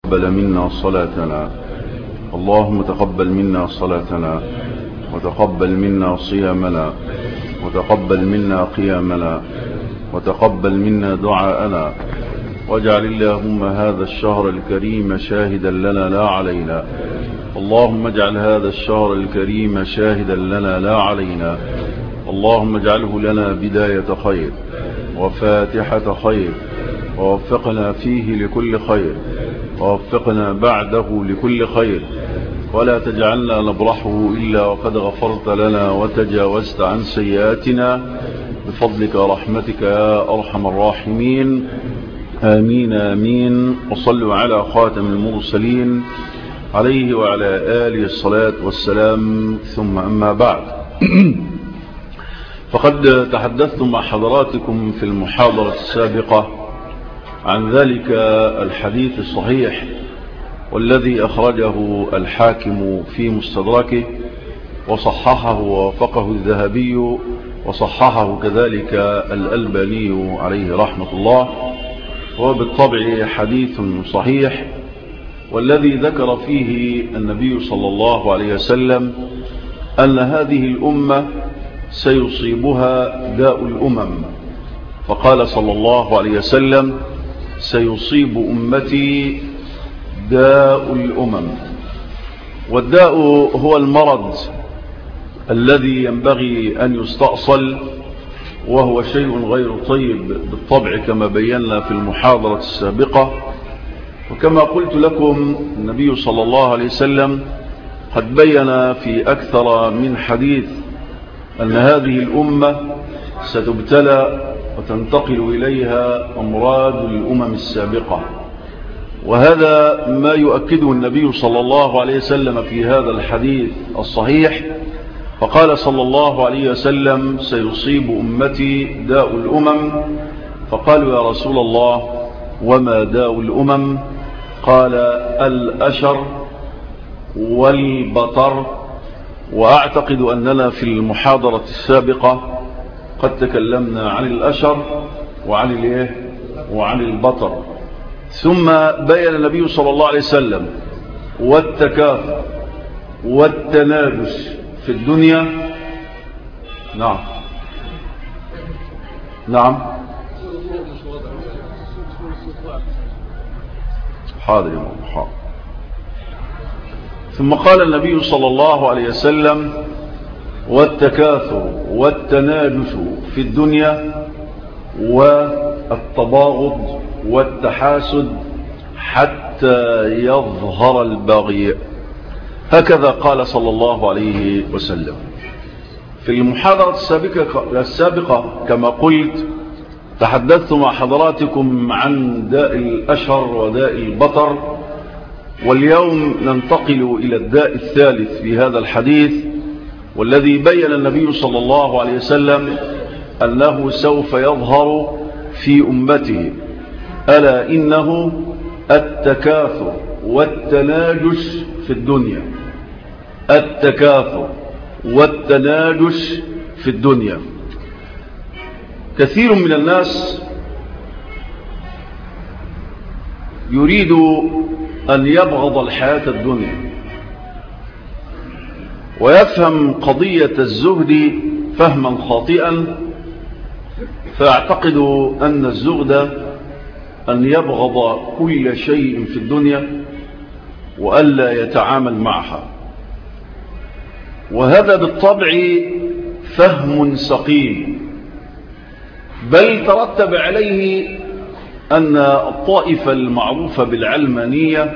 تقبل منا صلاتنا اللهم تقبل منا صلاتنا وتقبل منا صيامنا وتقبل منا قيامنا وتقبل منا دعاءنا واجعل اللهم هذا الشهر الكريم شاهدا لنا لا علينا اللهم اجعل هذا الشهر الكريم شاهدا لنا لا علينا اللهم اجعله لنا بداية خير وفاتحة خير ووفقنا فيه لكل خير ووفقنا بعده لكل خير ولا تجعلنا نبرحه إلا وقد غفرت لنا وتجاوزت عن سيئاتنا بفضلك ورحمتك يا أرحم الراحمين آمين آمين وصلوا على خاتم المرسلين عليه وعلى آله الصلاة والسلام ثم أما بعد فقد تحدثت مع حضراتكم في المحاضرة السابقة عن ذلك الحديث الصحيح والذي أخرجه الحاكم في مستدركه وصححه ووافقه الذهبي وصححه كذلك الألباني عليه رحمة الله هو بالطبع حديث صحيح والذي ذكر فيه النبي صلى الله عليه وسلم أن هذه الأمة سيصيبها داء الأمم فقال صلى الله عليه وسلم سيصيب أمتي داء الأمم والداء هو المرض الذي ينبغي أن يستأصل وهو شيء غير طيب بالطبع كما بينا في المحاضرة السابقة وكما قلت لكم النبي صلى الله عليه وسلم قد بين في أكثر من حديث أن هذه الأمة ستبتلى وتنتقل إليها أمراض الأمم السابقة وهذا ما يؤكده النبي صلى الله عليه وسلم في هذا الحديث الصحيح فقال صلى الله عليه وسلم سيصيب أمتي داء الأمم فقالوا يا رسول الله وما داء الأمم قال الأشر والبطر وأعتقد أننا في المحاضرة السابقة قد تكلمنا عن الأشر وعن الايه وعن البطر ثم بين النبي صلى الله عليه وسلم والتكاثر والتنافس في الدنيا نعم نعم حاضر يا مولانا حاضر ثم قال النبي صلى الله عليه وسلم والتكاثر والتناجس في الدنيا والتباغض والتحاسد حتى يظهر البغي هكذا قال صلى الله عليه وسلم في المحاضرة السابقة, السابقة كما قلت تحدثت مع حضراتكم عن داء الأشهر وداء البطر واليوم ننتقل إلى الداء الثالث في هذا الحديث والذي بين النبي صلى الله عليه وسلم أنه سوف يظهر في أمته ألا إنه التكاثر والتناجش في الدنيا التكاثر والتناجش في الدنيا كثير من الناس يريد أن يبغض الحياة الدنيا ويفهم قضية الزهد فهما خاطئا فاعتقد أن الزهد أن يبغض كل شيء في الدنيا وألا يتعامل معها وهذا بالطبع فهم سقيم بل ترتب عليه أن الطائفة المعروفة بالعلمانية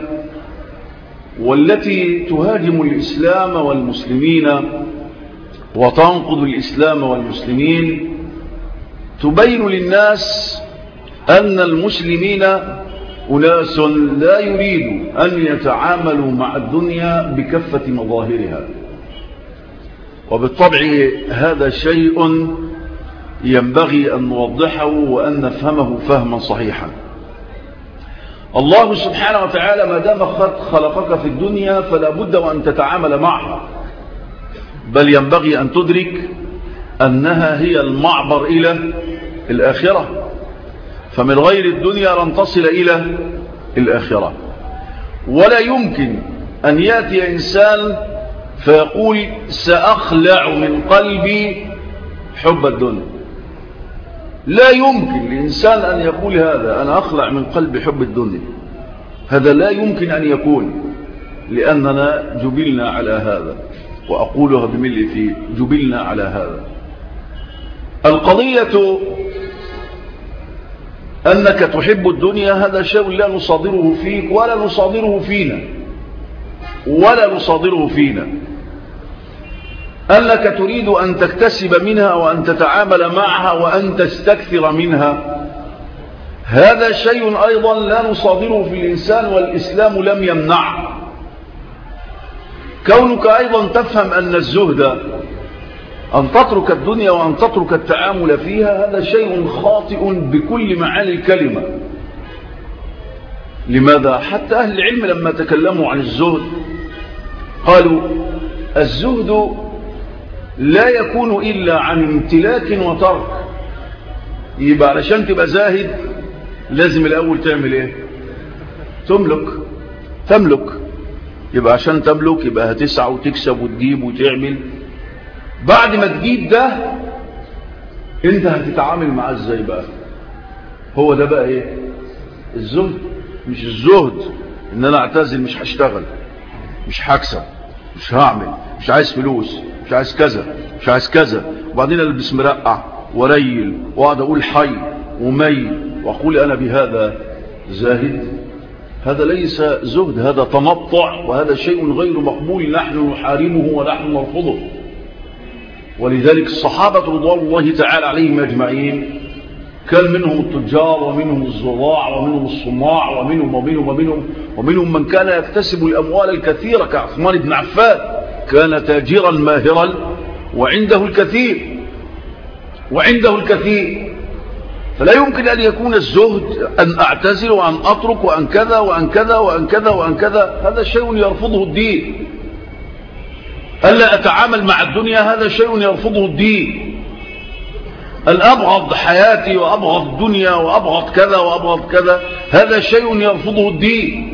والتي تهاجم الإسلام والمسلمين وتنقض الإسلام والمسلمين تبين للناس أن المسلمين أناس لا يريدوا أن يتعاملوا مع الدنيا بكفة مظاهرها وبالطبع هذا شيء ينبغي أن نوضحه وأن نفهمه فهما صحيحا الله سبحانه وتعالى ما دام خلقك في الدنيا فلا بد وأن تتعامل معها بل ينبغي أن تدرك أنها هي المعبر إلى الآخرة فمن غير الدنيا لن تصل إلى الآخرة ولا يمكن أن يأتي إنسان فيقول سأخلع من قلبي حب الدنيا لا يمكن لإنسان أن يقول هذا أنا أخلع من قلبي حب الدنيا هذا لا يمكن أن يكون لأننا جبلنا على هذا وأقولها بملء فيه جبلنا على هذا القضية أنك تحب الدنيا هذا شيء لا نصادره فيك ولا نصادره فينا ولا نصادره فينا أنك تريد أن تكتسب منها وأن تتعامل معها وأن تستكثر منها هذا شيء أيضا لا نصادره في الإنسان والإسلام لم يمنعه كونك أيضا تفهم أن الزهد أن تترك الدنيا وأن تترك التعامل فيها هذا شيء خاطئ بكل معاني الكلمة لماذا؟ حتى أهل العلم لما تكلموا عن الزهد قالوا الزهد لا يكون إلا عن امتلاك وترك يبقى علشان تبقى زاهد لازم الأول تعمل ايه تملك تملك يبقى عشان تملك يبقى هتسعى وتكسب وتجيب وتعمل بعد ما تجيب ده انت هتتعامل معاه ازاي بقى هو ده بقى ايه الزهد مش الزهد ان انا اعتزل مش هشتغل مش هكسب مش هعمل مش عايز فلوس مش عايز كذا مش عايز كذا وبعدين البس مرقع وريل واقعد اقول حي ومي واقول انا بهذا زاهد هذا ليس زهد هذا تمطع وهذا شيء غير مقبول نحن نحارمه ونحن نرفضه ولذلك الصحابة رضوان الله تعالى عليهم أجمعين كان منهم التجار ومنهم الزراع ومنهم الصناع ومنهم ومنهم ومنهم ومنهم من كان يكتسب الأموال الكثيرة كعثمان بن عفان كان تاجرا ماهرا وعنده الكثير وعنده الكثير فلا يمكن أن يكون الزهد أن أعتزل وأن أترك وأن كذا وأن كذا وأن كذا وأن كذا هذا شيء يرفضه الدين ألا أتعامل مع الدنيا هذا شيء يرفضه الدين أن أبغض حياتي وأبغض الدنيا وأبغض كذا وأبغض كذا هذا شيء يرفضه الدين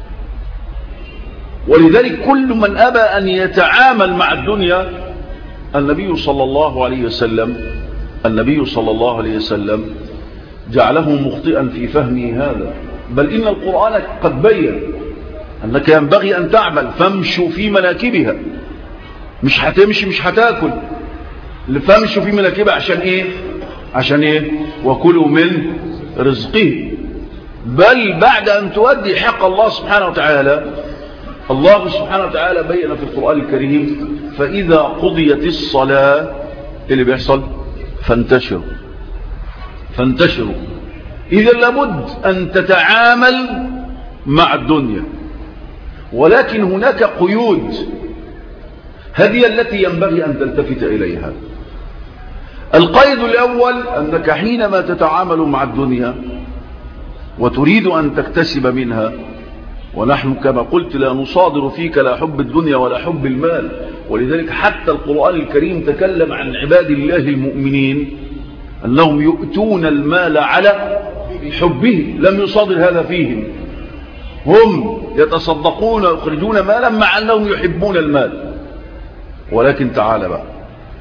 ولذلك كل من أبى أن يتعامل مع الدنيا النبي صلى الله عليه وسلم النبي صلى الله عليه وسلم جعله مخطئا في فهمه هذا بل إن القرآن قد بين أنك ينبغي أن تعمل فامشوا في مناكبها مش هتمشي مش هتاكل فامشوا في مناكبها عشان ايه عشان ايه وكلوا من رزقه بل بعد أن تؤدي حق الله سبحانه وتعالى الله سبحانه وتعالى بين في القرآن الكريم فإذا قضيت الصلاة اللي بيحصل فانتشروا فانتشروا إذا لابد أن تتعامل مع الدنيا ولكن هناك قيود هذه التي ينبغي أن تلتفت إليها القيد الأول أنك حينما تتعامل مع الدنيا وتريد أن تكتسب منها ونحن كما قلت لا نصادر فيك لا حب الدنيا ولا حب المال ولذلك حتى القرآن الكريم تكلم عن عباد الله المؤمنين أنهم يؤتون المال على حبه لم يصادر هذا فيهم هم يتصدقون ويخرجون مالا مع أنهم يحبون المال ولكن تعال بقى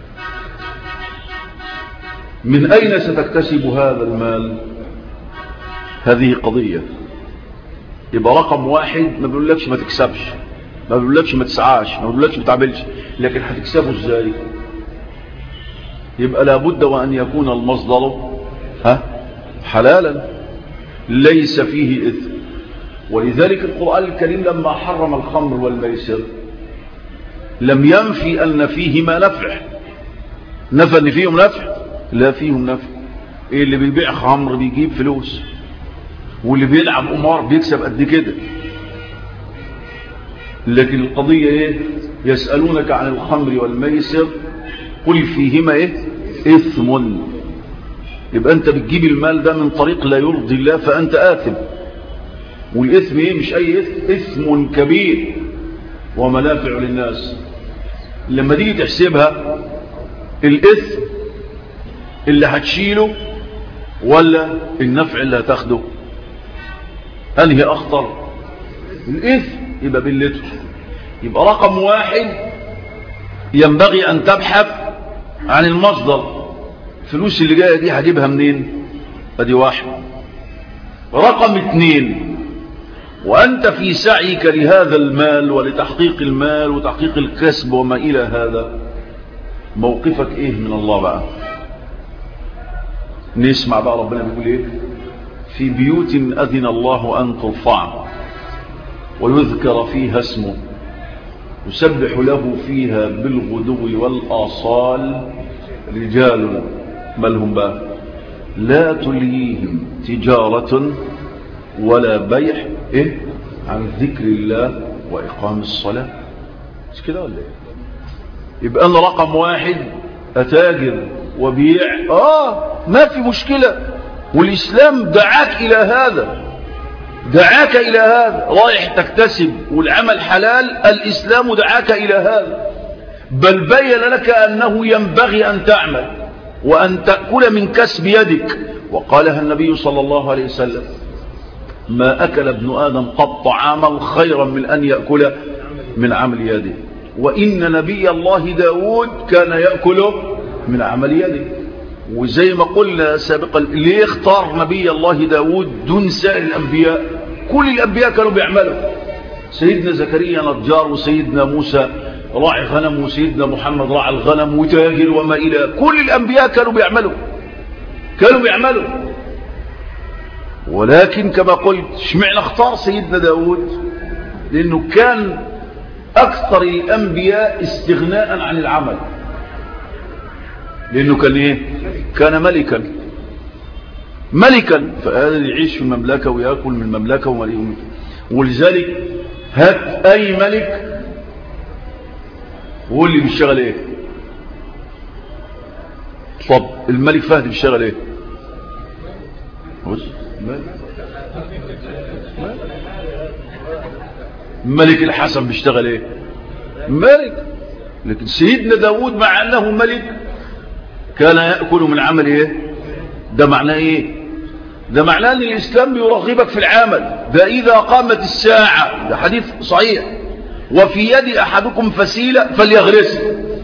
من أين ستكتسب هذا المال هذه قضية يبقى رقم واحد ما بيقولكش ما تكسبش ما بيقولكش ما تسعاش ما بيقولكش ما تعملش لكن هتكسبه ازاي يبقى لابد وأن يكون المصدر ها حلالا ليس فيه إثم ولذلك القرآن الكريم لما حرم الخمر والميسر لم ينفي أن فيهما نفع نفى أن فيهم نفع لا فيهم نفع إيه اللي بيبيع خمر بيجيب فلوس واللي بيلعب قمار بيكسب قد كده لكن القضية ايه يسألونك عن الخمر والميسر قل فيهما ايه اثم يبقى انت بتجيب المال ده من طريق لا يرضي الله فانت آثم والاثم ايه مش اي اثم اثم كبير ومنافع للناس لما تيجي تحسبها الاثم اللي هتشيله ولا النفع اللي هتاخده انهي اخطر الإثم يبقى بلته يبقى رقم واحد ينبغي أن تبحث عن المصدر الفلوس اللي جاية دي هجيبها منين ادي واحد رقم اثنين وأنت في سعيك لهذا المال ولتحقيق المال وتحقيق الكسب وما إلى هذا موقفك إيه من الله بقى نسمع بقى ربنا بيقول إيه في بيوت أذن الله أن ترفع ويذكر فيها اسمه يسبح له فيها بالغدو والآصال رجال بل هم بقى لا تلهيهم تجارة ولا بيع إيه؟ عن ذكر الله وإقام الصلاة مش كده ولا إيه يبقى أنا رقم واحد أتاجر وبيع آه ما في مشكلة والإسلام دعاك إلى هذا دعاك إلى هذا رايح تكتسب والعمل حلال الإسلام دعاك إلى هذا بل بين لك أنه ينبغي أن تعمل وأن تأكل من كسب يدك وقالها النبي صلى الله عليه وسلم ما أكل ابن آدم قط طعاما خيرا من أن يأكل من عمل يده وإن نبي الله داود كان يأكل من عمل يده وزي ما قلنا سابقا ليه اختار نبي الله داود دون سائر الأنبياء كل الأنبياء كانوا بيعملوا سيدنا زكريا نجار وسيدنا موسى راعي غنم وسيدنا محمد راعي الغنم وتاجر وما إلى كل الأنبياء كانوا بيعملوا كانوا بيعملوا ولكن كما قلت اشمعنى اختار سيدنا داود لأنه كان أكثر الأنبياء استغناء عن العمل لأنه كان إيه كان ملكا ملكا فهذا يعيش في المملكة ويأكل من المملكة ولذلك هات أي ملك وقول لي بيشتغل ايه طب الملك فهد بيشتغل ايه بص ملك الحسن بيشتغل ايه ملك لكن سيدنا داود مع انه ملك كان يأكل من عمل ايه ده معناه ايه ده معناه ان الاسلام بيرغبك في العمل ده اذا قامت الساعة ده حديث صحيح وفي يد احدكم فسيلة فليغرسها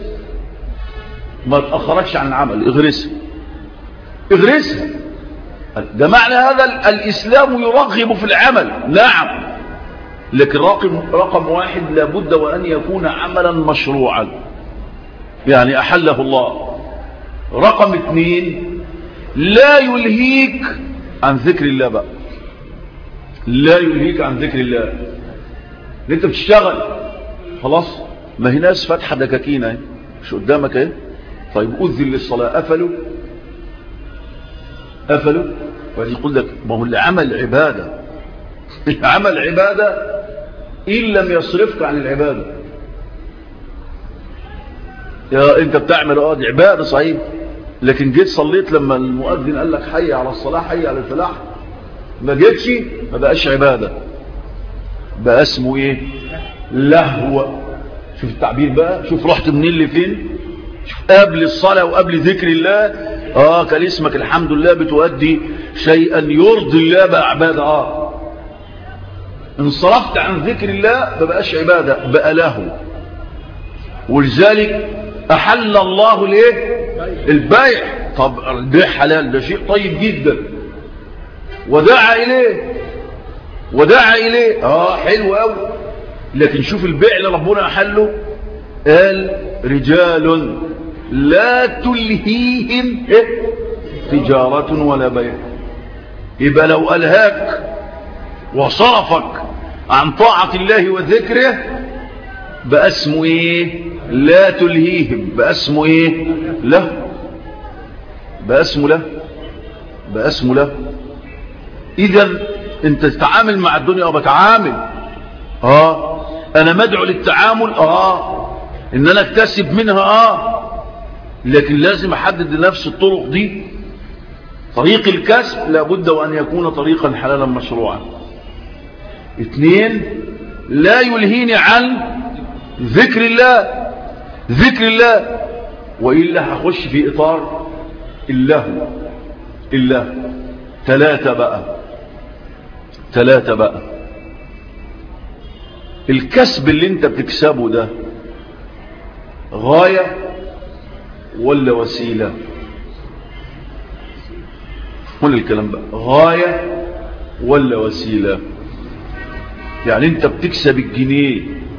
ما تأخركش عن العمل اغرسها اغرسها ده معنى هذا الاسلام يرغب في العمل نعم لكن رقم, رقم واحد لابد وان يكون عملا مشروعا يعني احله الله رقم اثنين لا يلهيك عن ذكر الله بقى لا يلهيك عن ذكر الله انت بتشتغل خلاص ما هي ناس فاتحه دكاكين اهي مش قدامك اهي طيب اذن للصلاه قفلوا قفلوا وبعدين يقول لك ما هو العمل عباده العمل عباده ان لم يصرفك عن العباده يا انت بتعمل اه دي عباده صحيح لكن جيت صليت لما المؤذن قال لك حي على الصلاه حي على الفلاح ما جيتش ما بقاش عباده بقى اسمه ايه لهو شوف التعبير بقى شوف رحت منين لفين شوف قبل الصلاة وقبل ذكر الله اه كان اسمك الحمد لله بتؤدي شيئا يرضي الله بقى عبادة اه انصرفت عن ذكر الله ما بقاش عبادة بقى لهو ولذلك احل الله ليه البيع طب ده حلال ده شيء طيب جدا ودعا اليه ودعا إليه آه حلو أوي لكن شوف البيع اللي ربنا أحله قال رجال لا تلهيهم إيه؟ تجارة ولا بيع يبقى لو ألهاك وصرفك عن طاعة الله وذكره بقى اسمه ايه لا تلهيهم بقى اسمه ايه له بقى اسمه له بقى اسمه له اذا انت تتعامل مع الدنيا وبتعامل اه انا مدعو للتعامل اه ان انا اكتسب منها اه لكن لازم احدد لنفس الطرق دي طريق الكسب لابد وان يكون طريقا حلالا مشروعا اثنين لا يلهيني عن ذكر الله ذكر الله وإلا هخش في إطار اللهو اللهو ثلاثة بقى ثلاثة بقى الكسب اللي انت بتكسبه ده غاية ولا وسيلة قول الكلام بقى غاية ولا وسيلة يعني انت بتكسب الجنيه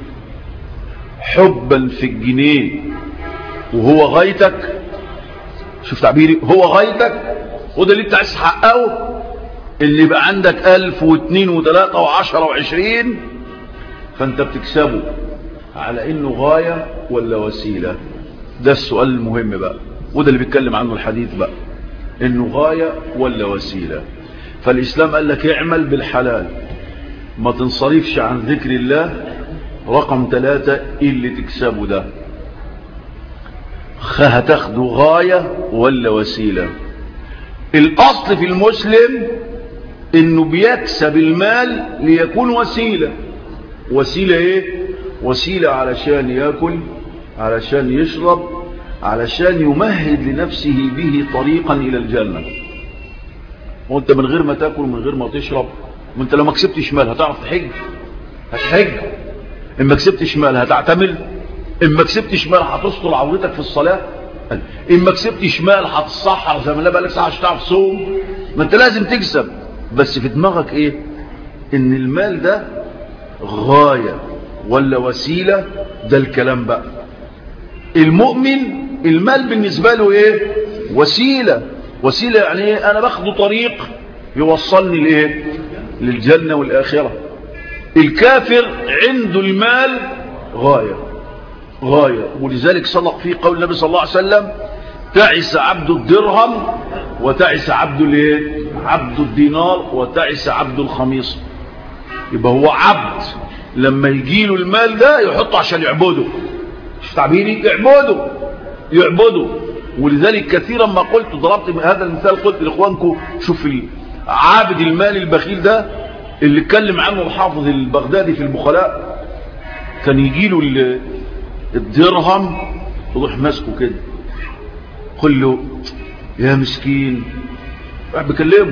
حبا في الجنيه وهو غايتك شوف تعبيري هو غايتك وده اللي انت عايز تحققه اللي يبقى عندك الف واثنين وثلاثة وعشرة وعشرين فانت بتكسبه على انه غاية ولا وسيلة ده السؤال المهم بقى وده اللي بيتكلم عنه الحديث بقى انه غاية ولا وسيلة فالاسلام قال لك اعمل بالحلال ما تنصرفش عن ذكر الله رقم ثلاثة اللي تكسبه ده هتاخده غاية ولا وسيلة الاصل في المسلم انه بيكسب المال ليكون وسيلة وسيلة ايه وسيلة علشان ياكل علشان يشرب علشان يمهد لنفسه به طريقا الى الجنة وانت من غير ما تاكل من غير ما تشرب وانت لو ما كسبتش مال هتعرف تحج هتحج ان ما كسبتش مال هتعتمل ان ما كسبتش مال هتستر عورتك في الصلاة ان ما كسبتش مال هتتصحر زي ما لا بقالك ساعة تعرف صوم ما انت لازم تكسب بس في دماغك ايه ان المال ده غاية ولا وسيلة ده الكلام بقى المؤمن المال بالنسبة له ايه وسيلة وسيلة يعني ايه انا باخده طريق يوصلني لايه للجنة والاخرة الكافر عنده المال غاية غاية ولذلك صدق فيه قول النبي صلى الله عليه وسلم تعس عبد الدرهم وتعس عبد الايه عبد الدينار وتعس عبد الخميص يبقى هو عبد لما يجيله المال ده يحطه عشان يعبده مش تعبيري يعبده يعبده ولذلك كثيرا ما قلت ضربت هذا المثال قلت لاخوانكم شوف عابد المال البخيل ده اللي اتكلم عنه الحافظ البغدادي في البخلاء كان يجيله الدرهم يروح ماسكه كده قل له يا مسكين راح بكلمه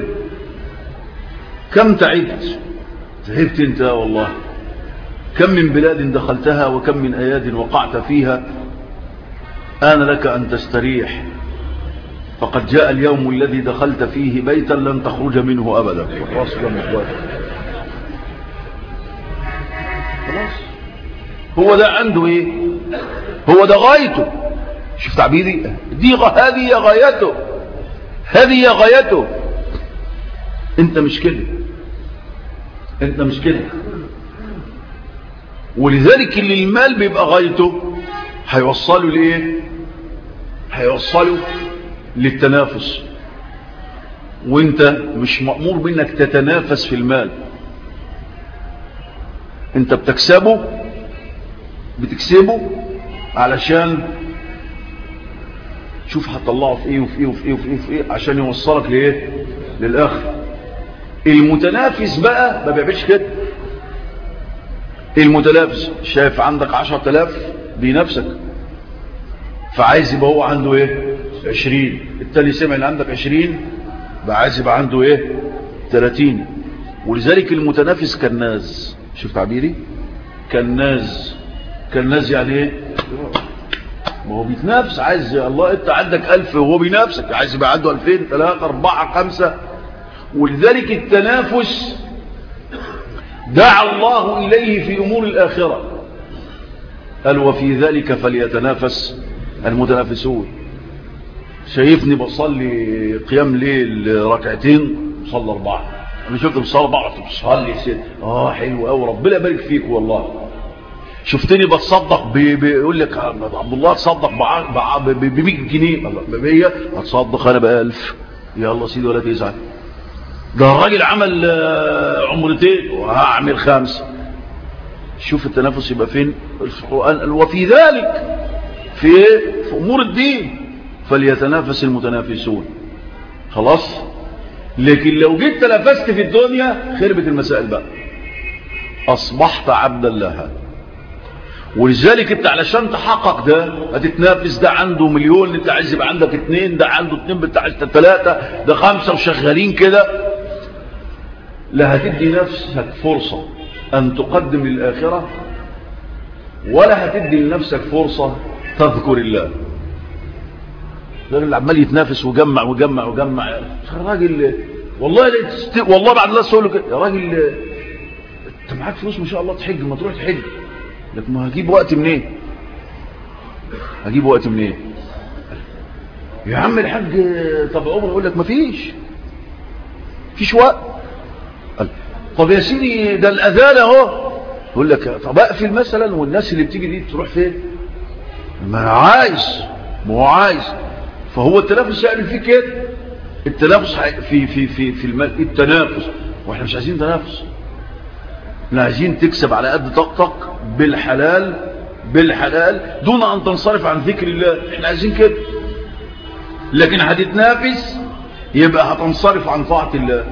كم تعبت تعبت انت والله كم من بلاد دخلتها وكم من اياد وقعت فيها آن لك أن تستريح فقد جاء اليوم الذي دخلت فيه بيتا لن تخرج منه أبدا خلاص خلاص هو ده عنده ايه هو ده غايته شوف تعبيري دي غ... هذه هي غايته هذه هي غايته انت مش كده انت مش كده ولذلك اللي المال بيبقى غايته هيوصله لايه هيوصله للتنافس وانت مش مأمور منك تتنافس في المال انت بتكسبه بتكسبه علشان شوف هتطلعه في ايه وفي ايه وفي ايه وفي ايه, وفي إيه عشان يوصلك لايه للاخر المتنافس بقى ما بيعملش كده المتنافس شايف عندك عشر تلاف بنفسك فعايز يبقى هو عنده ايه عشرين التالي سمع ان عندك عشرين بقى عايز يبقى عنده ايه تلاتين ولذلك المتنافس كالناز شوف تعبيري كالناز كالناز يعني ايه ما هو بيتنافس عايز يا الله انت عندك الف وهو بينافسك عايز يبقى عنده الفين ثلاثة اربعة خمسة ولذلك التنافس دعا الله اليه في امور الاخرة قال وفي ذلك فليتنافس المتنافسون شايفني بصلي قيام ليل ركعتين بصلي اربعه انا شفت بصلي اربعه بصلي ست اه حلو قوي ربنا يبارك فيك والله شفتني بتصدق بيقول لك عبد الله تصدق ب 100 جنيه ب 100 هتصدق انا ب 1000 يلا سيدي ولا تزعل ده الراجل عمل عمرتين وهعمل خمسه شوف التنافس يبقى فين القرآن وفي ذلك في, في أمور الدين فليتنافس المتنافسون خلاص لكن لو جيت تنافست في الدنيا خربت المسائل بقى أصبحت عبدا لها ولذلك انت علشان تحقق ده هتتنافس ده عنده مليون انت عايز يبقى عندك اتنين ده عنده اتنين بتاع ثلاثة ده خمسة وشغالين كده لا هتدي نفسك فرصة أن تقدم للآخرة ولا هتدي لنفسك فرصة تذكر الله الراجل عمال يتنافس وجمع وجمع وجمع الراجل والله لا تست... والله بعد الله سؤال كده يا راجل انت معاك فلوس ما شاء الله تحج ما تروح تحج لكن ما هجيب وقت منين هجيب وقت منين يا عم الحاج طب عمر يقول لك ما فيش فيش وقت قال طب يا سيدي ده الاذان اهو يقول لك طب اقفل مثلا والناس اللي بتيجي دي تروح فين ما انا عايز ما هو عايز فهو التنافس يعمل فيه كده التنافس في في في في المال التنافس واحنا مش عايزين تنافس احنا عايزين تكسب على قد طاقتك بالحلال بالحلال دون ان تنصرف عن ذكر الله احنا عايزين كده لكن هتتنافس يبقى هتنصرف عن طاعة الله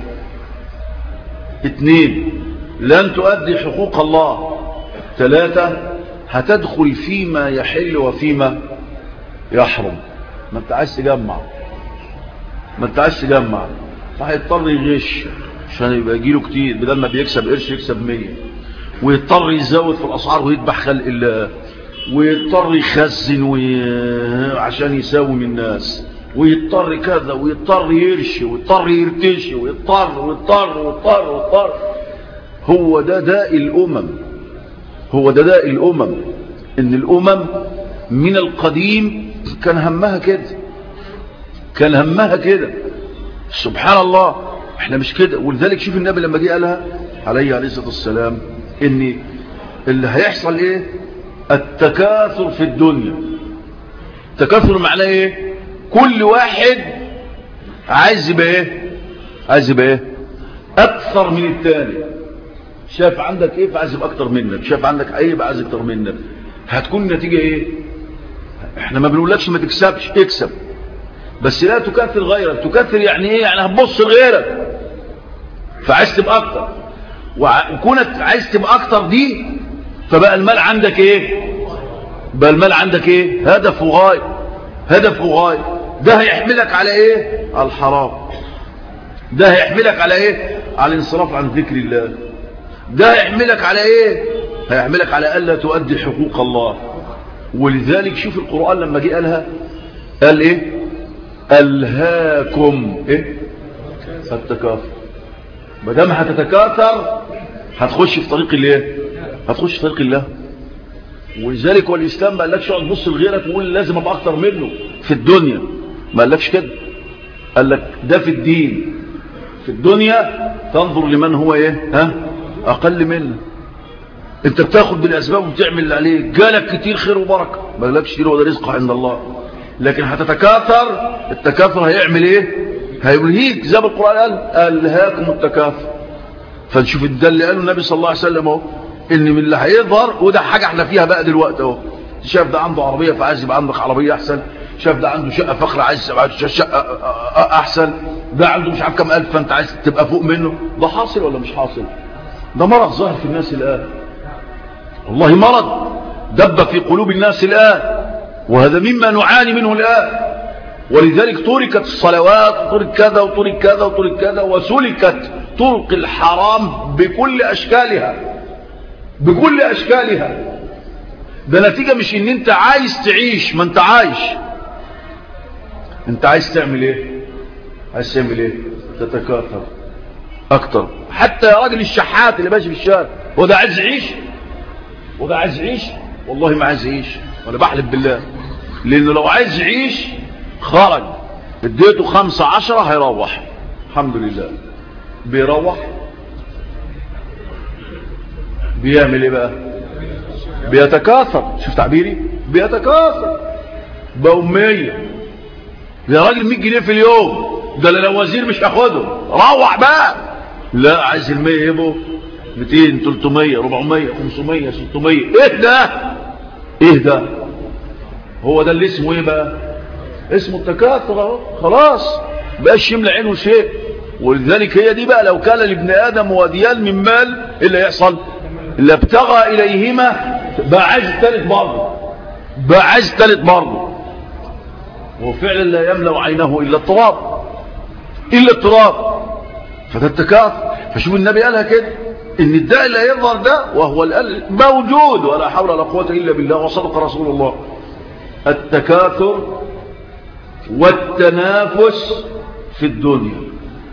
اتنين لن تؤدي حقوق الله ثلاثة هتدخل فيما يحل وفيما يحرم ما انت عايز تجمع ما انت عايز تجمع فهيضطر يغش عشان يبقى يجيله كتير بدل ما بيكسب قرش يكسب مية ويضطر يزود في الاسعار ويذبح خلق الله ويضطر يخزن وي... عشان يساوم الناس ويضطر كذا ويضطر يرشي ويضطر يرتشي ويضطر ويضطر ويضطر ويضطر هو ده داء الامم هو ده داء الامم ان الامم من القديم كان همها كده كان همها كده سبحان الله احنا مش كده ولذلك شوف النبي لما جه قالها عليه عليه الصلاه والسلام ان اللي هيحصل ايه التكاثر في الدنيا التكاثر معناه ايه كل واحد عايز يبقى ايه عايز يبقى ايه اكثر من الثاني شايف عندك ايه فعايز يبقى اكتر منك شايف عندك ايه يبقى عايز اكتر منك هتكون النتيجه ايه احنا ما بنقولكش ما تكسبش اكسب بس لا تكثر غيرك تكثر يعني ايه يعني هتبص لغيرك فعايز تبقى اكتر وكونك عايز تبقى اكتر دي فبقى المال عندك ايه بقى المال عندك ايه هدف وغايه هدف وغايه ده هيحملك على ايه على الحرام ده هيحملك على ايه على الانصراف عن ذكر الله ده هيحملك على ايه هيحملك على الا تؤدي حقوق الله ولذلك شوف القرآن لما جه قالها قال ايه ألهاكم ايه التكاثر ما دام هتتكاثر هتخش في طريق الايه هتخش في طريق الله ولذلك هو الاسلام ما قالكش اقعد تبص لغيرك وقول لازم ابقى اكتر منه في الدنيا ما قالكش كده قال لك ده في الدين في الدنيا تنظر لمن هو ايه ها اقل منه انت بتاخد بالاسباب وبتعمل اللي عليك جالك كتير خير وبركه ما قالكش كتير وده رزق عند الله لكن هتتكاثر التكاثر هيعمل ايه هيلهيك زي ما القران قال الهاكم التكاثر فنشوف ده اللي قاله النبي صلى الله عليه وسلم اهو ان من اللي هيظهر وده حاجه احنا فيها بقى دلوقتي اهو شاف ده عنده عربيه فعايز يبقى عندك عربيه احسن شاف ده عنده شقه فخره عايز يبقى شقه احسن ده عنده مش عارف كام الف فانت عايز تبقى فوق منه ده حاصل ولا مش حاصل ده مرض ظاهر في الناس الان والله مرض دب في قلوب الناس الان وهذا مما نعاني منه الان ولذلك تركت الصلوات وترك كذا وترك كذا وترك كذا وسلكت طرق الحرام بكل اشكالها بكل اشكالها ده نتيجة مش ان انت عايز تعيش ما انت عايش انت عايز تعمل ايه عايز تعمل ايه تتكاثر اكتر حتى يا راجل الشحات اللي ماشي في الشارع هو ده عايز يعيش هو ده عايز يعيش والله ما عايز يعيش وانا بحلف بالله لانه لو عايز يعيش خرج اديته خمسة عشرة هيروح الحمد لله بيروح بيعمل ايه بقى بيتكاثر شوف تعبيري بيتكاثر بقوا 100 يا راجل 100 جنيه في اليوم ده لو وزير مش هاخده روح بقى لا عايز ال 100 يبقوا 200 300 400 500 600 ايه ده ايه ده هو ده اللي اسمه ايه بقى اسمه التكاثر اهو خلاص بقاش يملى عينه شيء ولذلك هي دي بقى لو كان لابن ادم واديان من مال ايه اللي يحصل اللي ابتغى اليهما بقى عايز الثالث برضه بقى عايز الثالث برضه وفعلا لا يملأ عينه الا التراب الا التراب فده التكاثر فشوف النبي قالها كده ان الداء لا يظهر ده وهو الآن موجود ولا حول ولا قوة إلا بالله وصدق رسول الله التكاثر والتنافس في الدنيا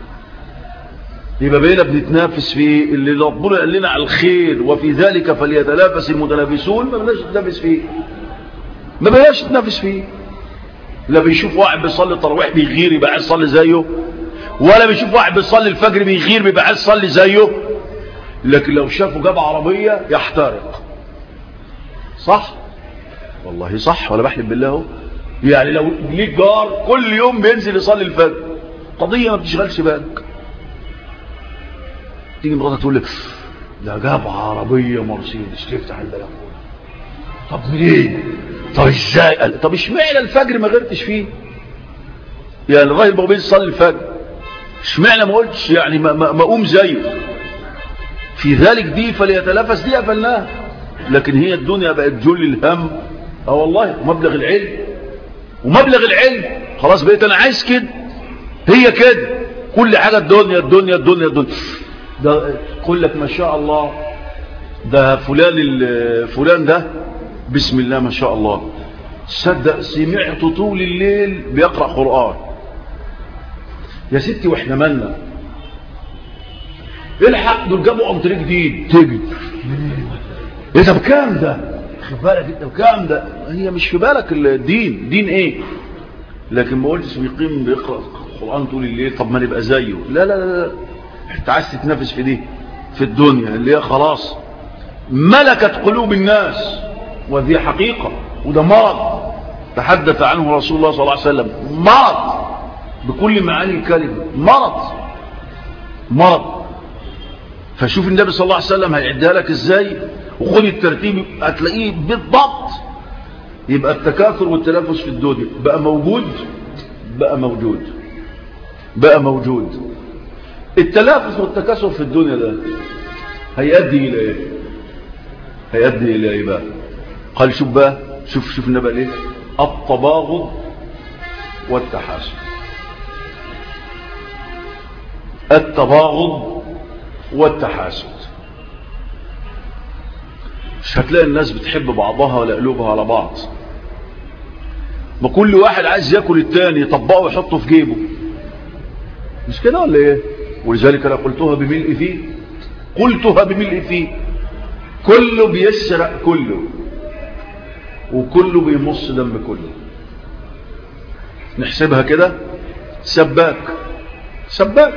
يبقى بينا بنتنافس في اللي ربنا قال لنا على الخير وفي ذلك فليتنافس المتنافسون ما بلاش نتنافس فيه ما بلاش نتنافس فيه لا بيشوف واحد بيصلي التراويح بيغير يبقى عايز يصلي زيه ولا بيشوف واحد بيصلي الفجر بيغير بيبقى عايز يصلي زيه لكن لو شافه جاب عربية يحترق صح والله صح ولا بحلم بالله هو. يعني لو ليك جار كل يوم بينزل يصلي الفجر قضية ما بتشغلش بالك تيجي مراتها تقول لك ده جاب عربية مرسيدس تفتح البلكونه طب منين طب ازاي قال طب اشمعنى الفجر ما غيرتش فيه يعني الراجل بقى بيصلي الفجر اشمعنى ما قلتش يعني ما, ما, ما اقوم زيه في ذلك دي فليتنافس دي قفلناها لكن هي الدنيا بقت جل الهم اه والله ومبلغ العلم ومبلغ العلم خلاص بقيت انا عايز كده هي كده كل حاجة الدنيا الدنيا الدنيا الدنيا ده يقول لك ما شاء الله ده فلان ال- فلان ده بسم الله ما شاء الله صدق سمعت طول الليل بيقرأ قرآن يا ستي واحنا مالنا الحق دول جابوا امتري جديد تجي ايه ده بكام ده خد بالك انت بكام ده هي مش في بالك الدين دين ايه لكن ما قلتش بيقيم بيقرأ القرآن طول الليل طب ما نبقى زيه لا لا لا لا انت عايز تتنافس في دي في الدنيا اللي هي خلاص ملكت قلوب الناس وذي حقيقة وده مرض تحدث عنه رسول الله صلى الله عليه وسلم مرض بكل معاني الكلمة مرض مرض فشوف النبي صلى الله عليه وسلم هيعدها لك ازاي وخد الترتيب هتلاقيه بالضبط يبقى التكاثر والتنافس في الدنيا بقى موجود بقى موجود بقى موجود التنافس والتكاثر في الدنيا ده هيؤدي الى ايه هيؤدي الى ايه بقى قال شوف بقى شوف شوف النبي ليه التباغض والتحاسد التباغض والتحاسد مش هتلاقي الناس بتحب بعضها ولا قلوبها على بعض ما كل واحد عايز ياكل التاني يطبقه ويحطه في جيبه مش كده ولا ايه ولذلك انا قلتها بملء فيه قلتها بملء فيه كله بيسرق كله وكله بيمص دم كله نحسبها كده سباك سباك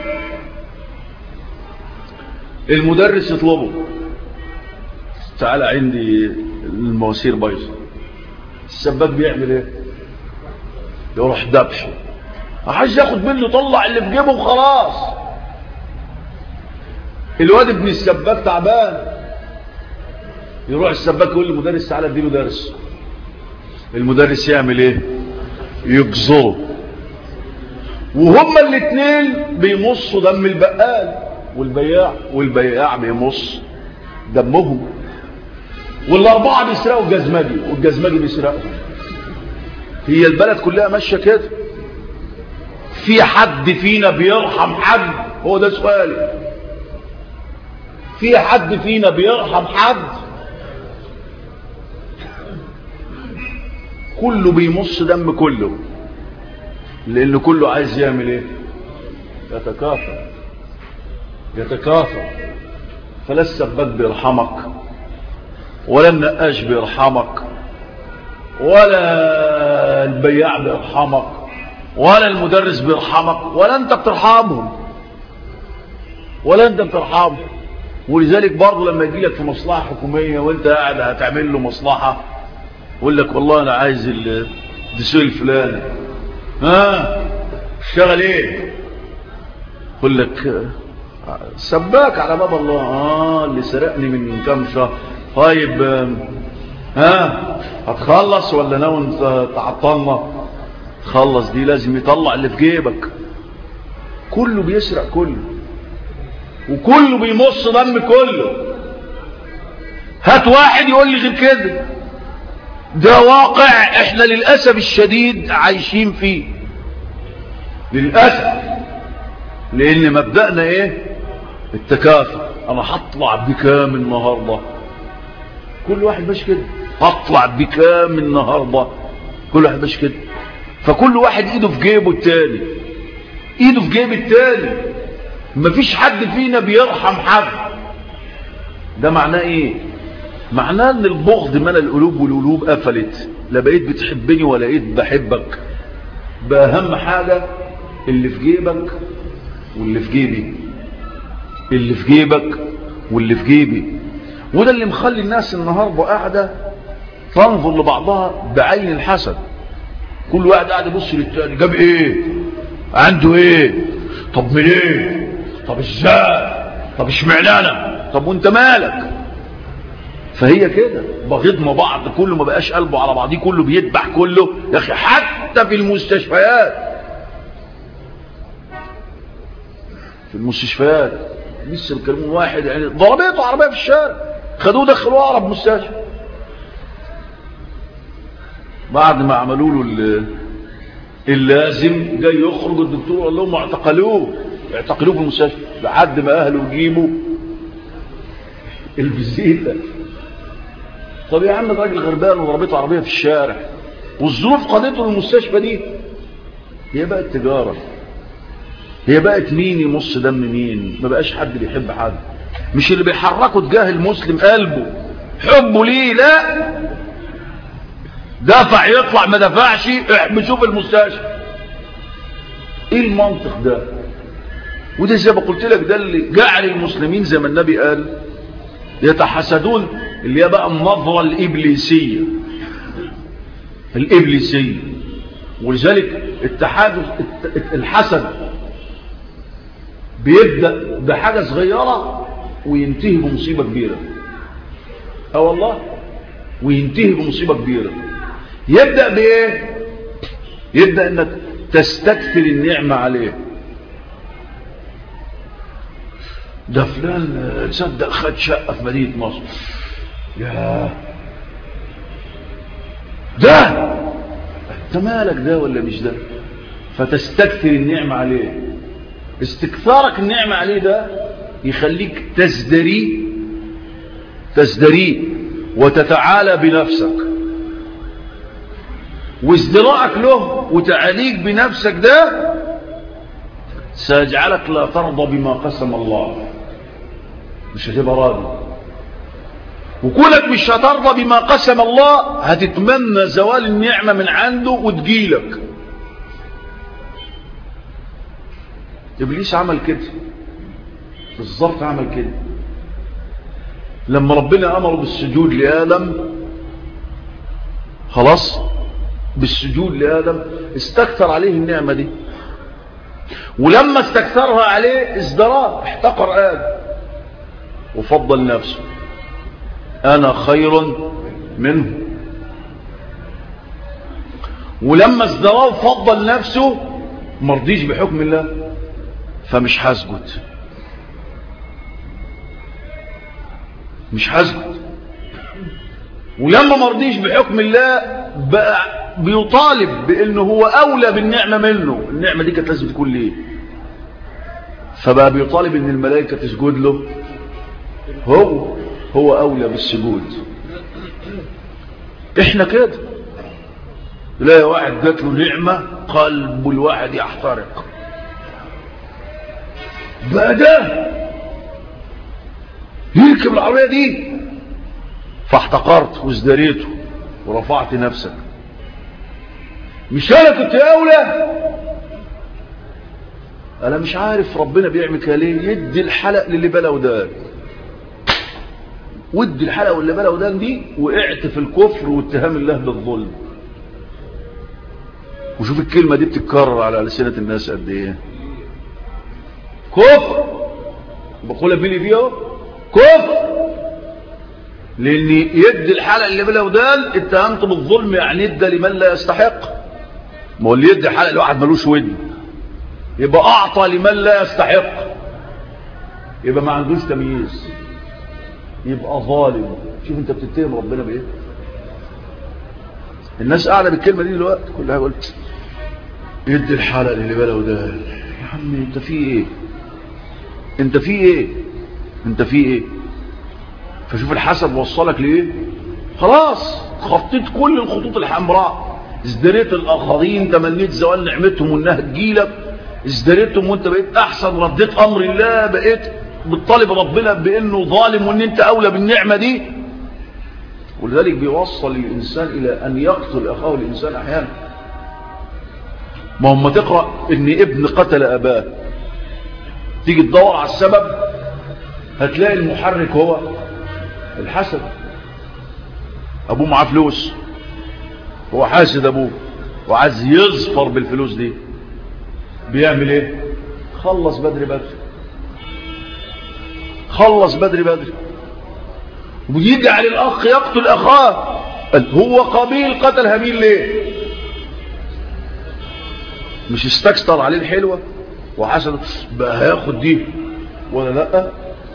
المدرس يطلبه تعالى عندي المواسير بايظه السباك بيعمل ايه يروح دبحه عايز ياخد منه طلع اللي في جيبه وخلاص الواد ابن السباك تعبان يروح السباك يقول للمدرس تعالى اديله درس المدرس يعمل ايه يجزره وهما الاثنين بيمصوا دم البقال والبياع والبياع بيمص دمهم والاربعه بيسرقوا الجزمجي والجزمجي بيسرقهم هي البلد كلها ماشيه كده في حد فينا بيرحم حد هو ده سؤالي في حد فينا بيرحم حد كله بيمص دم كله لان كله عايز يعمل ايه يتكاثر يتكاثر فلا السباك بيرحمك ولا النقاش بيرحمك ولا البياع بيرحمك ولا المدرس بيرحمك ولا انت بترحمهم ولا انت بترحمهم ولذلك برضه لما يجي لك في مصلحة حكومية وانت قاعد هتعمل له مصلحة يقول لك والله انا عايز الدسوق الفلاني ها اشتغل ايه يقول لك سباك على باب الله اه اللي سرقني من كام شهر طيب ها هتخلص ولا ناوي تعطلنا تخلص دي لازم يطلع اللي في جيبك كله بيسرق كله وكله بيمص دم كله هات واحد يقول لي غير كده ده واقع احنا للأسف الشديد عايشين فيه للأسف لان مبدأنا ايه التكاثر انا هطلع بكام النهارده كل واحد ماشي كده هطلع بكام النهارده كل واحد ماشي كده فكل واحد ايده في جيبه التاني ايده في جيب التاني مفيش حد فينا بيرحم حد ده معناه ايه معناه ان البغض ملا القلوب والقلوب قفلت لا بقيت بتحبني ولا بقيت بحبك باهم حاجة اللي في جيبك واللي في جيبي اللي في جيبك واللي في جيبي وده اللي مخلي الناس النهاردة قاعدة تنظر لبعضها بعين الحسد كل واحد قاعد يبص للتاني جاب ايه عنده ايه طب من ايه طب ازاي طب اشمعنانا طب وانت مالك فهي كده بغضنا بعض كله ما بقاش قلبه على بعضيه كله بيذبح كله يا اخي حتى في المستشفيات في المستشفيات لسه الكلمون واحد يعني ضربته عربيه في الشارع خدوه دخلوه اقرب مستشفى بعد ما عملوا له اللازم جاي يخرج الدكتور قال لهم اعتقلوه اعتقلوه في المستشفى لحد ما اهله يجيبوا الفيزيتا طب يا عم ده راجل غربان وضربته عربيه في الشارع والظروف قادته للمستشفى دي هي بقت تجاره هي بقت مين يمص دم مين ما بقاش حد بيحب حد مش اللي بيحركه تجاه المسلم قلبه حبه ليه لا دفع يطلع ما دفعش احمسوه في المستشفى ايه المنطق ده وده زي ما قلت لك ده اللي جعل المسلمين زي ما النبي قال يتحسدون اللي هي بقى النظرة الإبليسية الإبليسية ولذلك التحادث الحسد بيبدأ بحاجة صغيرة وينتهي بمصيبة كبيرة اه والله وينتهي بمصيبة كبيرة يبدأ بإيه يبدأ انك تستكثر النعمة عليه ده فلان تصدق خد شقة في مدينة مصر يا ده انت مالك ده ولا مش ده فتستكثر النعمة عليه استكثارك النعمة عليه ده يخليك تزدري تزدري وتتعالى بنفسك وازدراعك له وتعاليك بنفسك ده سيجعلك لا ترضى بما قسم الله مش هتبقى راضي وكونك مش هترضى بما قسم الله هتتمنى زوال النعمة من عنده وتجيلك إبليس عمل كده بالظبط عمل كده لما ربنا أمر بالسجود لآدم خلاص بالسجود لآدم استكثر عليه النعمة دي ولما استكثرها عليه ازدراه احتقر آدم وفضل نفسه أنا خير منه ولما ازدراه وفضل نفسه مرضيش بحكم الله فمش هسجد مش هسجد ولما مرضيش بحكم الله بقى بيطالب بانه هو اولى بالنعمه منه النعمه دي كانت لازم تكون ليه فبقى بيطالب ان الملائكه تسجد له هو هو اولى بالسجود احنا كده تلاقي واحد جات له نعمه قلب الواحد يحترق بقى ده يركب العربيه دي فاحتقرت وازدريته ورفعت نفسك مش انا كنت اولى انا مش عارف ربنا بيعمل كده ليه يدي الحلق للي بلا ودان ودي الحلق واللي بلا ودان دي وقعت في الكفر واتهام الله بالظلم وشوف الكلمة دي بتتكرر على لسنة الناس قد ايه كفر بقولها بيني فيها كفر لان يدي الحلق اللي بلا ودان اتهمته بالظلم يعني ادى لمن لا يستحق ما هو اللي يدي حلق لواحد ملوش ودن يبقى اعطى لمن لا يستحق يبقى ما عندوش تمييز يبقى ظالم شوف انت بتتهم ربنا بايه الناس قاعده بالكلمه دي دلوقتي كلها قلت يدي الحلق اللي بلا ودان يا عم انت في ايه انت في ايه انت في ايه فشوف الحسد وصلك لايه خلاص خطيت كل الخطوط الحمراء ازدريت الاخرين تمنيت زوال نعمتهم وانها تجيلك ازدريتهم وانت بقيت احسن رديت امر الله بقيت بتطالب ربنا بانه ظالم وان انت اولى بالنعمة دي ولذلك بيوصل الانسان الى ان يقتل اخاه الانسان احيانا ما هم تقرأ ان ابن قتل اباه تيجي تدور على السبب هتلاقي المحرك هو الحسد ابوه معاه فلوس هو حاسد ابوه وعايز يظفر بالفلوس دي بيعمل ايه خلص بدري بدري خلص بدري بدري ويجعل الاخ يقتل اخاه هو قبيل قتل هابيل ليه مش استكستر عليه الحلوة وحسن بقى هياخد دي ولا لا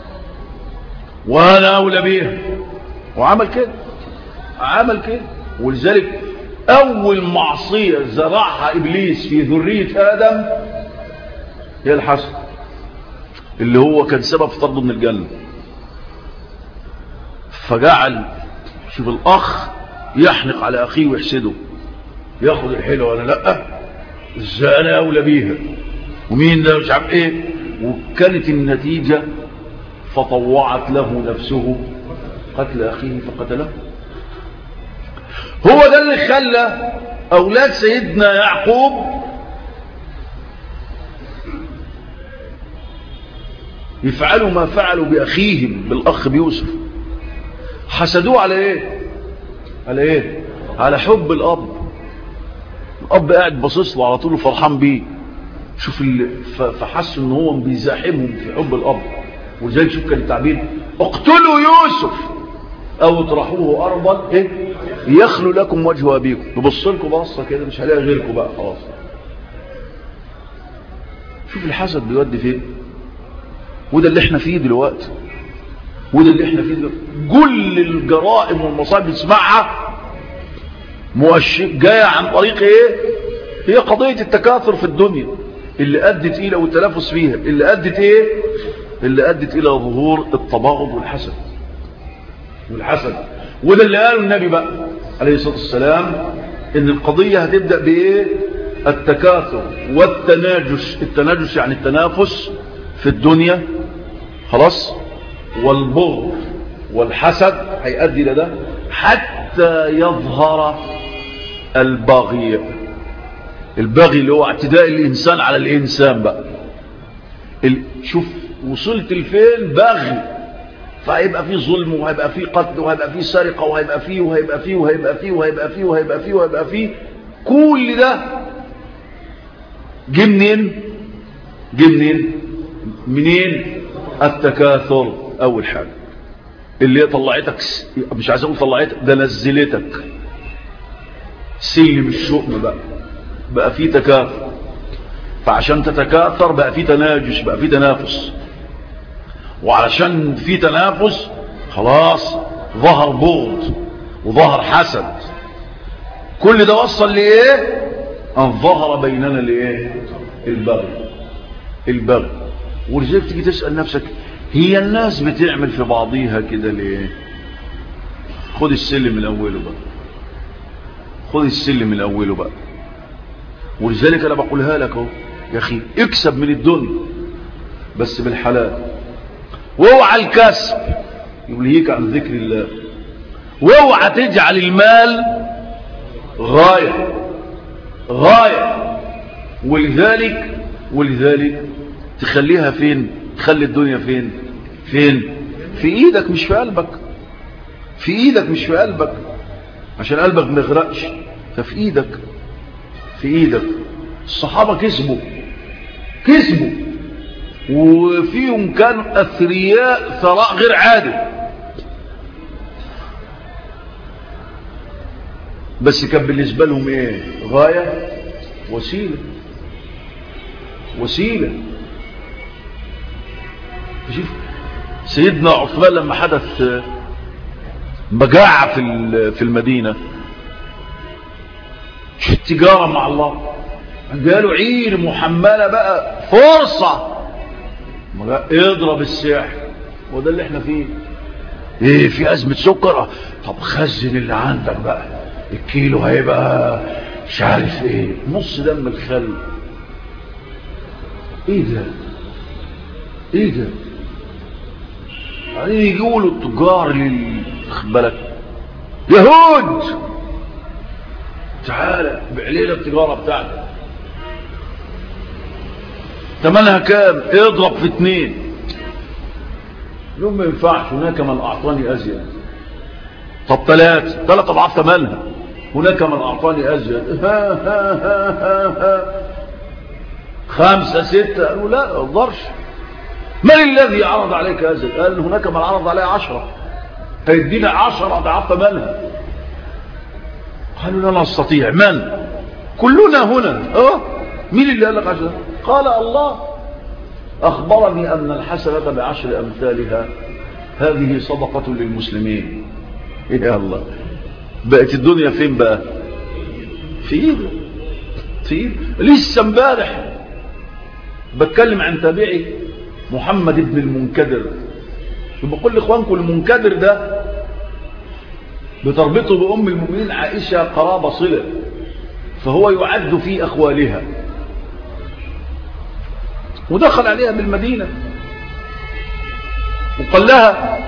وانا اولى بيها وعمل كده عمل كده ولذلك اول معصية زرعها ابليس في ذرية ادم هي الحسد اللي هو كان سبب في طرده من الجنة فجعل شوف الاخ يحنق على اخيه ويحسده ياخد الحلوة ولا لا ازاي انا اولى بيها ومين ده مش عارف ايه وكانت النتيجة فطوعت له نفسه قتل اخيه فقتله هو ده اللي خلى اولاد سيدنا يعقوب يفعلوا ما فعلوا باخيهم بالاخ بيوسف حسدوه على ايه على ايه على حب الاب الاب قاعد باصص له على طول فرحان بيه شوف فحسوا ان هو بيزاحمهم في حب الاب ولذلك شوف كان التعبير اقتلوا يوسف او اطرحوه ارضا ايه يخلو لكم وجه ابيكم يبص لكم بصه كده مش هلاقي غيركم بقى خلاص شوف الحسد بيودي فين وده اللي احنا فيه دلوقتي وده اللي احنا فيه دلوقتي كل الجرائم والمصائب بنسمعها مؤشر جايه عن طريق ايه هي قضيه التكاثر في الدنيا اللي ادت الى والتنافس فيها اللي ادت ايه اللي ادت الى ظهور التباغض والحسد والحسد وده اللي قاله النبي بقى عليه الصلاه والسلام ان القضيه هتبدا بايه التكاثر والتناجش التناجش يعني التنافس في الدنيا خلاص والبغض والحسد هيؤدي الى ده حتى يظهر البغي البغي اللي هو اعتداء الانسان على الانسان بقى ال... شوف وصلت لفين بغي فهيبقى فيه ظلم وهيبقى فيه قتل وهيبقى فيه سرقه وهيبقى فيه وهيبقى فيه وهيبقى فيه وهيبقى فيه وهيبقى فيه وهيبقى فيه كل ده جه منين جه منين منين التكاثر اول حاجه اللي هي طلعتك مش عايز اقول طلعتك ده نزلتك سلم الشؤم بقى بقى فيه تكاثر فعشان تتكاثر بقى فيه تناجش بقى فيه تنافس وعلشان فيه تنافس خلاص ظهر بغض وظهر حسد كل ده وصل لايه ان ظهر بيننا لايه البغي البغي ولذلك تيجي تسال نفسك هي الناس بتعمل في بعضيها كده ليه خد السلم من اوله بقى خد السلم من اوله بقى ولذلك انا بقولها لك اهو يا اخي اكسب من الدنيا بس بالحلال واوعى الكسب يلهيك عن ذكر الله واوعى تجعل المال غاية غاية ولذلك ولذلك تخليها فين تخلي الدنيا فين فين في ايدك مش في قلبك في ايدك مش في قلبك عشان قلبك ما يغرقش ففي ايدك في ايدك الصحابة كسبوا كسبوا وفيهم كانوا اثرياء ثراء غير عادي بس كان بالنسبة لهم ايه غاية وسيلة وسيلة شوف سيدنا عثمان لما حدث مجاعة في في المدينة شو التجارة مع الله قالوا عير محملة بقى فرصة اضرب الساحر وده اللي احنا فيه ايه في ازمة سكر طب خزن اللي عندك بقى الكيلو هيبقى مش عارف ايه نص دم الخل ايه ده ايه ده يعني يقولوا التجار لل خد بالك يهود تعالى بعلينا التجارة بتاعتك تمنها كام اضرب في اتنين يوم ما ينفعش هناك من اعطاني ازيد طب ثلاث ثلاث اضعاف ثمنها هناك من اعطاني ازيد ها ها ها ها ها. خمسة ستة قالوا لا اقدرش من الذي عرض عليك ازيد قال هناك من عرض علي عشرة هيدينا عشرة اضعاف ثمنها قالوا لا نستطيع من كلنا هنا اه مين اللي قال لك عشرة قال الله أخبرني أن الحسنة بعشر أمثالها هذه صدقة للمسلمين يا الله بقت الدنيا فين بقى في ايده في ايده لسه امبارح بتكلم عن تابعي محمد بن المنكدر بقول لاخوانكم المنكدر ده بتربطه بأم المؤمنين عائشة قرابة صلة فهو يعد في أخوالها ودخل عليها بالمدينة وقال لها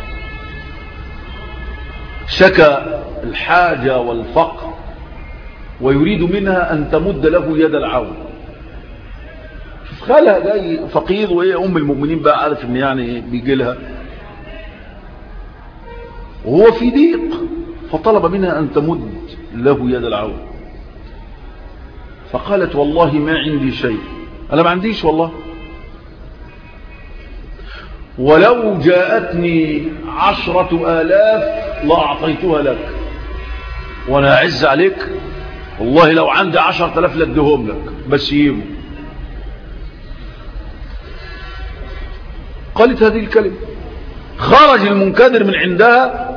شكى الحاجة والفقر ويريد منها أن تمد له يد العون شوف خالها جاي فقير وهي أم المؤمنين بقى عارف إن يعني بيجي لها وهو في ضيق فطلب منها أن تمد له يد العون فقالت والله ما عندي شيء أنا ما عنديش والله ولو جاءتني عشرة آلاف لأعطيتها لك وأنا أعز عليك والله لو عندي عشرة آلاف لدهم لك بس يجيبوا قالت هذه الكلمة خرج المنكدر من عندها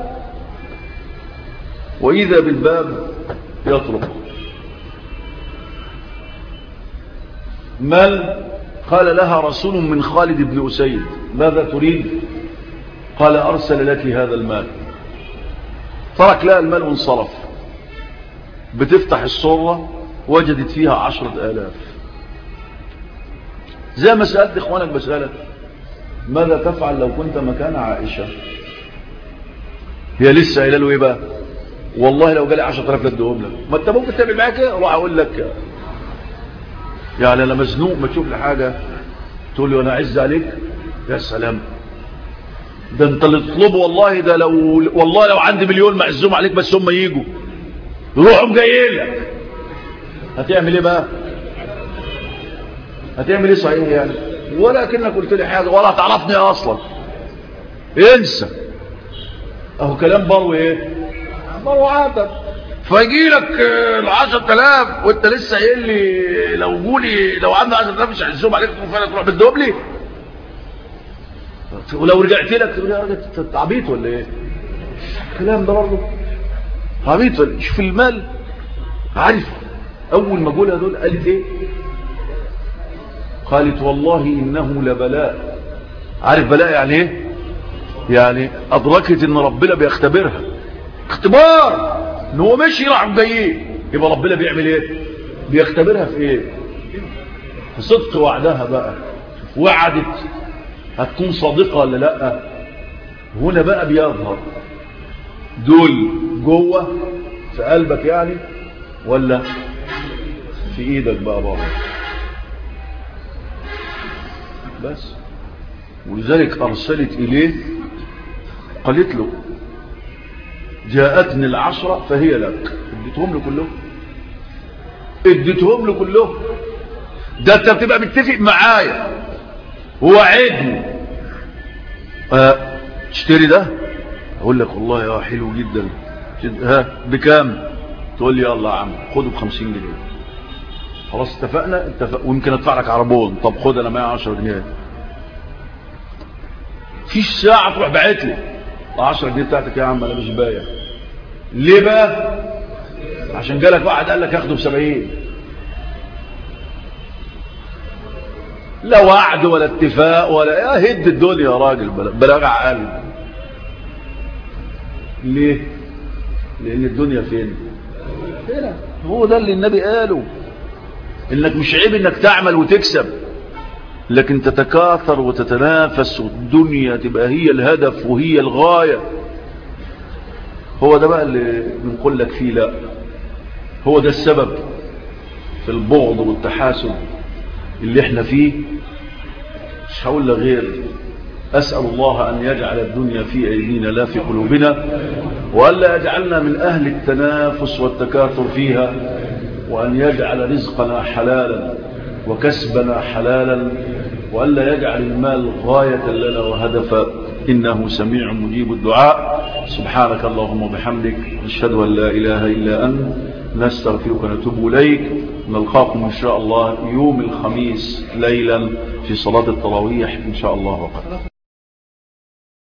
وإذا بالباب يطرق من قال لها رسول من خالد بن أسيد ماذا تريد قال أرسل لك هذا المال ترك لها المال وانصرف بتفتح الصورة وجدت فيها عشرة آلاف زي ما سألت إخوانك بسألك ماذا تفعل لو كنت مكان عائشة هي لسه قايله له ايه بقى والله لو جالي 10000 لدهم لك ما انت ممكن تعمل معاك ايه اروح اقول لك يعني انا مزنوق ما تشوف لي حاجه تقول لي انا اعز عليك يا سلام ده انت اللي تطلبه والله ده لو والله لو عندي مليون معزوم عليك بس هم يجوا يروحوا جايين لك هتعمل ايه بقى هتعمل ايه صحيح يعني ولا كأنك قلت لي حاجه ولا تعرفني اصلا انسى اهو كلام برو ايه برو عاتب فيجي لك العشر تلاف وانت لسه قايل لي لو جولي لو عندي عشر تلاف مش هعزهم عليك فعلا تروح بالدوب لي ولو رجعت لك تقول يا راجل انت عبيط ولا ايه الكلام ده برضه عبيط ولا شوف المال عارف اول ما جولها دول قالت ايه قالت والله انه لبلاء عارف بلاء يعني ايه يعني ادركت ان ربنا بيختبرها اختبار ان هو مشي راح جايين يبقى ربنا بيعمل ايه بيختبرها في ايه في صدق وعدها بقى وعدت هتكون صادقة ولا لا هنا بقى بيظهر دول جوه في قلبك يعني ولا في ايدك بقى بره بس ولذلك ارسلت اليه قالت له جاءتني العشرة فهي لك اديتهم له كلهم اديتهم له كلهم ده انت بتبقى متفق معايا ووعدني اه تشتري ده اقول لك والله يا حلو جدا ها بكام تقول لي يلا يا عم خده ب 50 جنيه خلاص اتفقنا اتفق ويمكن ادفع لك عربون طب خد انا معايا 10 جنيه فيش ساعه تروح باعت لي 10 جنيه بتاعتك يا عم انا مش بايع ليه بقى عشان جالك واحد قال لك اخده ب 70 لا وعد ولا اتفاق ولا يا هد الدنيا يا راجل بلاغ عقل ليه لان الدنيا فين هنا هو ده اللي النبي قاله انك مش عيب انك تعمل وتكسب لكن تتكاثر وتتنافس والدنيا تبقى هي الهدف وهي الغاية هو ده بقى اللي بنقول لك فيه لا هو ده السبب في البغض والتحاسد اللي احنا فيه مش هقول لك غير أسأل الله أن يجعل الدنيا في أيدينا لا في قلوبنا وألا يجعلنا من أهل التنافس والتكاثر فيها وأن يجعل رزقنا حلالا وكسبنا حلالا وألا يجعل المال غاية لنا وهدفا إنه سميع مجيب الدعاء سبحانك اللهم وبحمدك نشهد أن لا إله إلا أنت نستغفرك ونتوب إليك نلقاكم إن شاء الله يوم الخميس ليلا في صلاة التراويح إن شاء الله وقت